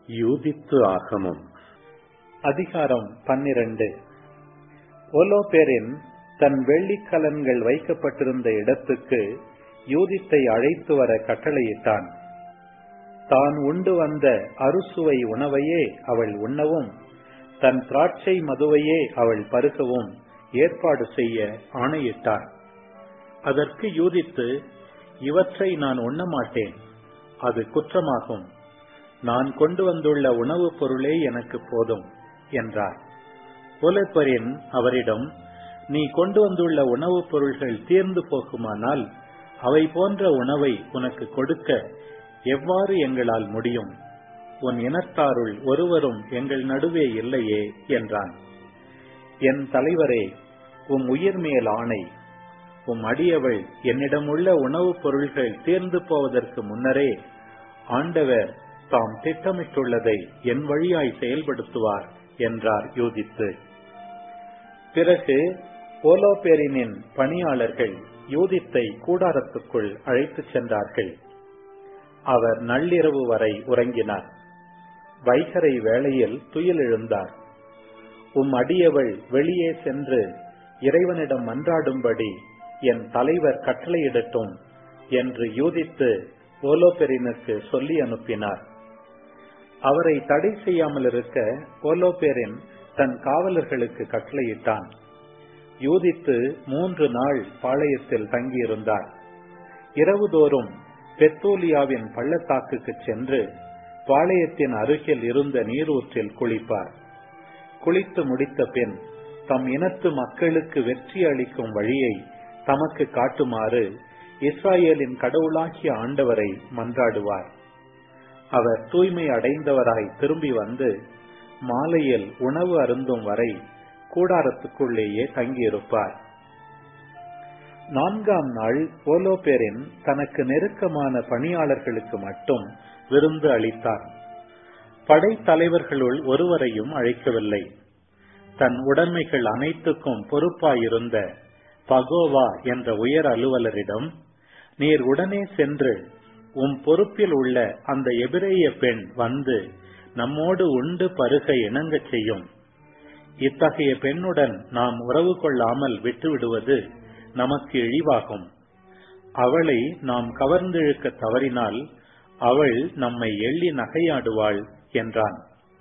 யூதித்து ஆகமம் அதிகாரம் பன்னிரண்டு ஓலோபேரின் தன் வெள்ளிக்கலன்கள் வைக்கப்பட்டிருந்த இடத்துக்கு யூதித்தை அழைத்து வர கட்டளையிட்டான் தான் உண்டு வந்த அறுசுவை உணவையே அவள் உண்ணவும் தன் திராட்சை மதுவையே அவள் பருகவும் ஏற்பாடு செய்ய ஆணையிட்டார் அதற்கு யூதித்து இவற்றை நான் உண்ண மாட்டேன் அது குற்றமாகும் நான் கொண்டு வந்துள்ள உணவுப் பொருளே எனக்கு போதும் என்றார் ஓலப்பரின் அவரிடம் நீ கொண்டு வந்துள்ள உணவுப் பொருள்கள் தீர்ந்து போகுமானால் அவை போன்ற உணவை உனக்கு கொடுக்க எவ்வாறு எங்களால் முடியும் உன் இனத்தாருள் ஒருவரும் எங்கள் நடுவே இல்லையே என்றான் என் தலைவரே உம் உயிர் மேல் ஆணை உம் அடியவள் என்னிடமுள்ள உணவுப் பொருள்கள் தீர்ந்து போவதற்கு முன்னரே ஆண்டவர் தாம் திட்டமிட்டுள்ளதை என் வழியாய் செயல்படுத்துவார் என்றார் யூதித்து பிறகு ஓலோபேரினின் பணியாளர்கள் யூதித்தை கூடாரத்துக்குள் அழைத்துச் சென்றார்கள் அவர் நள்ளிரவு வரை உறங்கினார் வைகரை வேளையில் துயில் எழுந்தார் உம் அடியவள் வெளியே சென்று இறைவனிடம் மன்றாடும்படி என் தலைவர் கட்டளையிடட்டும் என்று யூதித்து ஓலோபெரினுக்கு சொல்லி அனுப்பினார் அவரை தடை செய்யாமல் இருக்க ஓலோபேரின் தன் காவலர்களுக்கு கட்டளையிட்டான் யூதித்து மூன்று நாள் பாளையத்தில் தங்கியிருந்தார் இரவுதோறும் பெத்தோலியாவின் பள்ளத்தாக்குக்கு சென்று பாளையத்தின் அருகில் இருந்த நீரூற்றில் குளிப்பார் குளித்து முடித்த பின் தம் இனத்து மக்களுக்கு வெற்றி அளிக்கும் வழியை தமக்கு காட்டுமாறு இஸ்ராயேலின் கடவுளாகிய ஆண்டவரை மன்றாடுவார் அவர் தூய்மை அடைந்தவராய் திரும்பி வந்து மாலையில் உணவு அருந்தும் வரை கூடாரத்துக்குள்ளேயே தங்கியிருப்பார் நான்காம் நாள் ஓலோபேரின் தனக்கு நெருக்கமான பணியாளர்களுக்கு மட்டும் விருந்து அளித்தார் படைத்தலைவர்களுள் ஒருவரையும் அழைக்கவில்லை தன் உடைமைகள் அனைத்துக்கும் பொறுப்பாயிருந்த பகோவா என்ற உயர் அலுவலரிடம் நீர் உடனே சென்று உம் பொறுப்பில் உள்ள அந்த எபிரேய பெண் வந்து நம்மோடு உண்டு பருக இணங்கச் செய்யும் இத்தகைய பெண்ணுடன் நாம் உறவு கொள்ளாமல் விட்டுவிடுவது நமக்கு இழிவாகும் அவளை நாம் கவர்ந்திழுக்க தவறினால் அவள் நம்மை எள்ளி நகையாடுவாள் என்றான்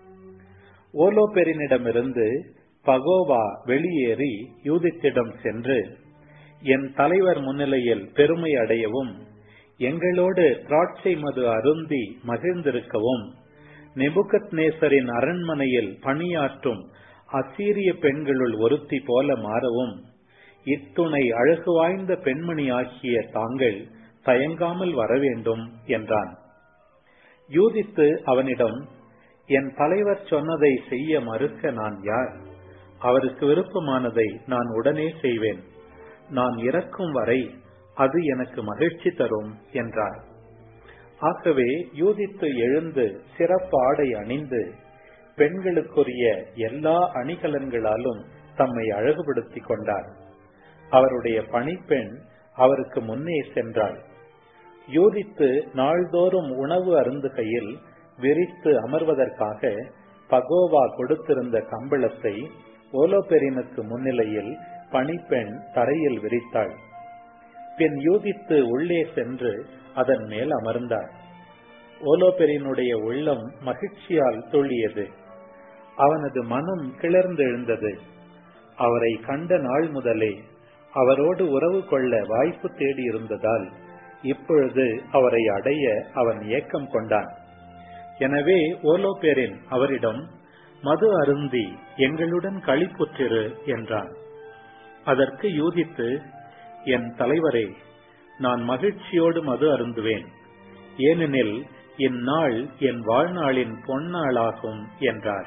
ஓலோபெரினிடமிருந்து பகோவா வெளியேறி யூதித்திடம் சென்று என் தலைவர் முன்னிலையில் பெருமை அடையவும் எங்களோடு திராட்சை மது அருந்தி மகிழ்ந்திருக்கவும் நெபுகத் நேசரின் அரண்மனையில் பணியாற்றும் அசீரிய பெண்களுள் ஒருத்தி போல மாறவும் இத்துணை அழகு வாய்ந்த பெண்மணி ஆகிய தாங்கள் தயங்காமல் வரவேண்டும் என்றான் யூதித்து அவனிடம் என் தலைவர் சொன்னதை செய்ய மறுக்க நான் யார் அவருக்கு விருப்பமானதை நான் உடனே செய்வேன் நான் இறக்கும் வரை அது எனக்கு மகிழ்ச்சி தரும் என்றார் ஆகவே யூதித்து எழுந்து சிறப்பு ஆடை அணிந்து பெண்களுக்குரிய எல்லா அணிகலன்களாலும் தம்மை அழகுபடுத்திக் கொண்டார் அவருடைய பணிப்பெண் அவருக்கு முன்னே சென்றாள் யூதித்து நாள்தோறும் உணவு அருந்துகையில் விரித்து அமர்வதற்காக பகோவா கொடுத்திருந்த கம்பளத்தை ஓலோபெரினுக்கு முன்னிலையில் பணிப்பெண் தரையில் விரித்தாள் பின் யூதித்து உள்ளே சென்று அதன் மேல் அமர்ந்தார் ஓலோபெரினுடைய உள்ளம் மகிழ்ச்சியால் துள்ளியது அவனது மனம் கிளர்ந்தெழுந்தது அவரை கண்ட நாள் முதலே அவரோடு உறவு கொள்ள வாய்ப்பு தேடி இருந்ததால் இப்பொழுது அவரை அடைய அவன் ஏக்கம் கொண்டான் எனவே ஓலோபேரின் அவரிடம் மது அருந்தி எங்களுடன் களிப்புற்றிரு என்றான் அதற்கு யூதித்து என் தலைவரே நான் மகிழ்ச்சியோடு மது அருந்துவேன் ஏனெனில் இந்நாள் என் வாழ்நாளின் பொன்னாளாகும் என்றார்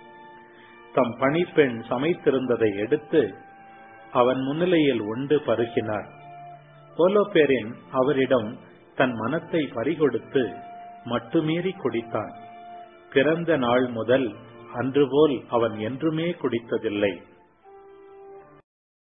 தம் பணிப்பெண் சமைத்திருந்ததை எடுத்து அவன் முன்னிலையில் உண்டு பருகினார் போலோபேரின் அவரிடம் தன் மனத்தை பறிகொடுத்து மட்டுமீறி குடித்தான் பிறந்த நாள் முதல் அன்றுபோல் அவன் என்றுமே குடித்ததில்லை